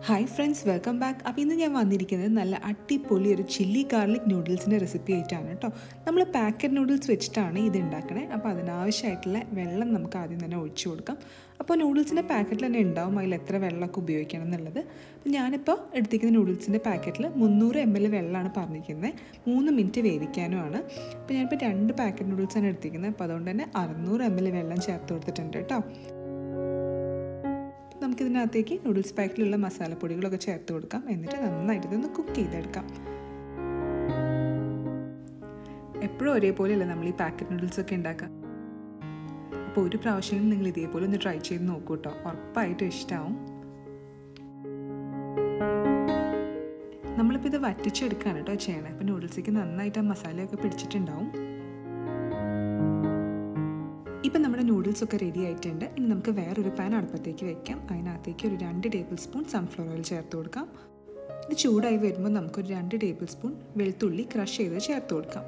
hi friends welcome back അപ്പോൾ ഇന്ന് ഞാൻ വന്നിരിക്കുന്നത് നല്ല അടിപൊളി ഒരു ചില്ലി ഗാർലിക് നൂഡിൽസിൻ്റെ റെസിപ്പി ആയിട്ടാണ് കേട്ടോ നമ്മൾ പാക്കറ്റ് നൂഡിൽസ് വെച്ചിട്ടാണ് ഇത് ഉണ്ടാക്കണേ അപ്പോൾ അതിനാവശ്യമായിട്ടുള്ള വെള്ളം നമുക്ക് ആദ്യം തന്നെ ഒഴിച്ചു കൊടുക്കാം അപ്പോൾ നൂഡിൽസിൻ്റെ പാക്കറ്റിൽ തന്നെ ഉണ്ടാവും അതിൽ എത്ര വെള്ളമൊക്കെ ഉപയോഗിക്കണം എന്നുള്ളത് അപ്പോൾ ഞാനിപ്പോൾ എടുത്തിരിക്കുന്ന നൂഡിൽസിൻ്റെ പാക്കറ്റിൽ മുന്നൂറ് എം എൽ വെള്ളമാണ് പറഞ്ഞിരിക്കുന്നത് മൂന്ന് മിനിറ്റ് വേവിക്കാനുമാണ് അപ്പോൾ ഞാനിപ്പോൾ രണ്ട് പാക്കറ്റ് നൂഡിൽസാണ് എടുത്തിരിക്കുന്നത് അപ്പോൾ അതുകൊണ്ട് തന്നെ അറുന്നൂറ് എം എൽ വെള്ളം ചേർത്ത് കൊടുത്തിട്ടുണ്ട് കേട്ടോ നമുക്കിതിനകത്തേക്ക് നൂഡിൽസ് പാക്കിലുള്ള മസാലപ്പൊടികളൊക്കെ ചേർത്ത് കൊടുക്കാം എന്നിട്ട് നന്നായിട്ട് ഇതൊന്ന് കുക്ക് ചെയ്തെടുക്കാം എപ്പോഴും ഒരേപോലെയല്ല നമ്മൾ ഈ പാക്കറ്റ് നൂഡിൽസ് ഒക്കെ ഉണ്ടാക്കുക അപ്പോൾ ഒരു പ്രാവശ്യം നിങ്ങൾ ഇതേപോലെ ഒന്ന് ട്രൈ ചെയ്ത് നോക്കൂ കേട്ടോ ഉറപ്പായിട്ടും ഇഷ്ടമാവും നമ്മളിപ്പോൾ ഇത് വറ്റിച്ചെടുക്കുകയാണ് കേട്ടോ ചെയ്യണേ അപ്പോൾ നൂഡിൽസിക്ക് നന്നായിട്ട് ആ മസാലയൊക്കെ പിടിച്ചിട്ടുണ്ടാവും ഇപ്പം നമ്മുടെ നൂഡിൽസ് ഒക്കെ റെഡി ആയിട്ടുണ്ട് ഇനി നമുക്ക് വേറൊരു പാൻ അടുപ്പത്തേക്ക് വെക്കാം അതിനകത്തേക്ക് ഒരു രണ്ട് ടേബിൾ സ്പൂൺ സൺഫ്ലവർ ഓയിൽ ചേർത്ത് കൊടുക്കാം ഇത് ചൂടായി വരുമ്പോൾ നമുക്കൊരു രണ്ട് ടേബിൾ സ്പൂൺ വെളുത്തുള്ളി ക്രഷ് ചെയ്ത് ചേർത്ത് കൊടുക്കാം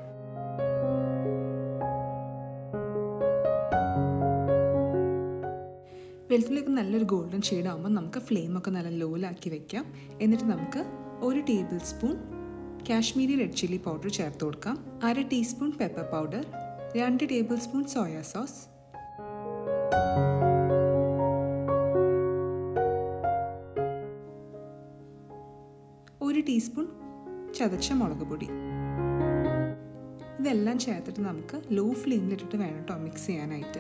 വെളുത്തുള്ളിയൊക്കെ നല്ലൊരു ഗോൾഡൻ ഷെയ്ഡ് ആകുമ്പോൾ നമുക്ക് ഫ്ലെയിമൊക്കെ നല്ല ലോയിലാക്കി വെക്കാം എന്നിട്ട് നമുക്ക് ഒരു tablespoon Kashmiri red chilli powder ചേർത്ത് കൊടുക്കാം അര ടീസ്പൂൺ പെപ്പർ പൗഡർ രണ്ട് ടേബിൾ സ്പൂൺ സോയാ സോസ് ഒരു ടീസ്പൂൺ ചതച്ച മുളക് പൊടി ഇതെല്ലാം ചേർത്തിട്ട് നമുക്ക് ലോ ഫ്ലെയിമിലിട്ടിട്ട് വേണം കേട്ടോ മിക്സ് ചെയ്യാനായിട്ട്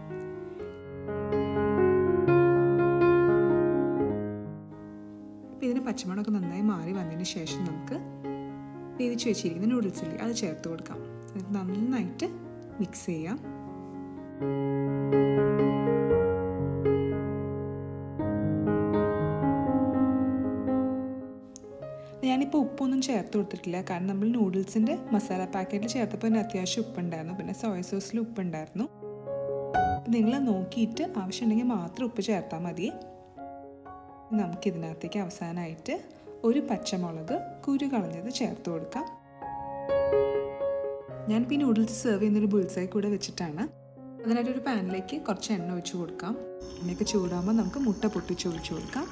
ഇതിന് പച്ചമുളകൊക്കെ നന്നായി മാറി വന്നതിന് ശേഷം നമുക്ക് വേവിച്ച് വെച്ചിരിക്കുന്ന നൂഡിൽസില്ലേ അത് ചേർത്ത് കൊടുക്കാം നന്നായിട്ട് മിക്സ് ചെയ്യാം ഞാനിപ്പോൾ ഉപ്പൊന്നും ചേർത്ത് കൊടുത്തിട്ടില്ല കാരണം നമ്മൾ നൂഡിൽസിൻ്റെ മസാല പാക്കറ്റിൽ ചേർത്തപ്പോൾ തന്നെ അത്യാവശ്യം ഉപ്പുണ്ടായിരുന്നു പിന്നെ സോയ സോസിൽ ഉപ്പുണ്ടായിരുന്നു നിങ്ങൾ നോക്കിയിട്ട് ആവശ്യമുണ്ടെങ്കിൽ മാത്രം ഉപ്പ് ചേർത്താൽ മതി നമുക്കിതിനകത്തേക്ക് അവസാനമായിട്ട് ഒരു പച്ചമുളക് കുരു കളഞ്ഞത് ചേർത്ത് കൊടുക്കാം ഞാനിപ്പോൾ ഈ നൂഡിൽസ് സെർവ് ചെയ്യുന്നൊരു ബുൾസായി കൂടെ വെച്ചിട്ടാണ് അതിനായിട്ട് ഒരു പാനിലേക്ക് കുറച്ച് എണ്ണ ഒഴിച്ച് കൊടുക്കാം എണ്ണയൊക്കെ ചൂടാകുമ്പോൾ നമുക്ക് മുട്ട പൊട്ടിച്ച് ഒഴിച്ച് കൊടുക്കാം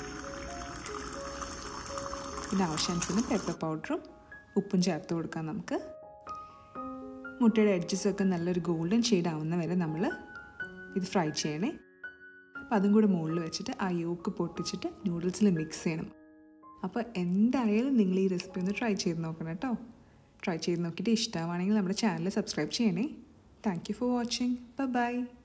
പിന്നെ ആവശ്യാനുസരണം പെപ്പർ പൗഡറും ഉപ്പും ചേർത്ത് കൊടുക്കാം നമുക്ക് മുട്ടയുടെ എഡ്ജസൊക്കെ നല്ലൊരു ഗോൾഡൻ ഷെയ്ഡ് ആവുന്ന വരെ നമ്മൾ ഇത് ഫ്രൈ ചെയ്യണേ അപ്പോൾ അതും കൂടെ മുകളിൽ വെച്ചിട്ട് ആ യോക്ക് പൊട്ടിച്ചിട്ട് നൂഡിൽസിൽ മിക്സ് ചെയ്യണം അപ്പോൾ എന്തായാലും നിങ്ങൾ ഈ റെസിപ്പി ഒന്ന് ട്രൈ ചെയ്ത് നോക്കണം കേട്ടോ ട്രൈ ചെയ്ത് നോക്കിയിട്ട് ഇഷ്ടമാണെങ്കിൽ നമ്മുടെ ചാനൽ സബ്സ്ക്രൈബ് ചെയ്യണേ thank you for watching by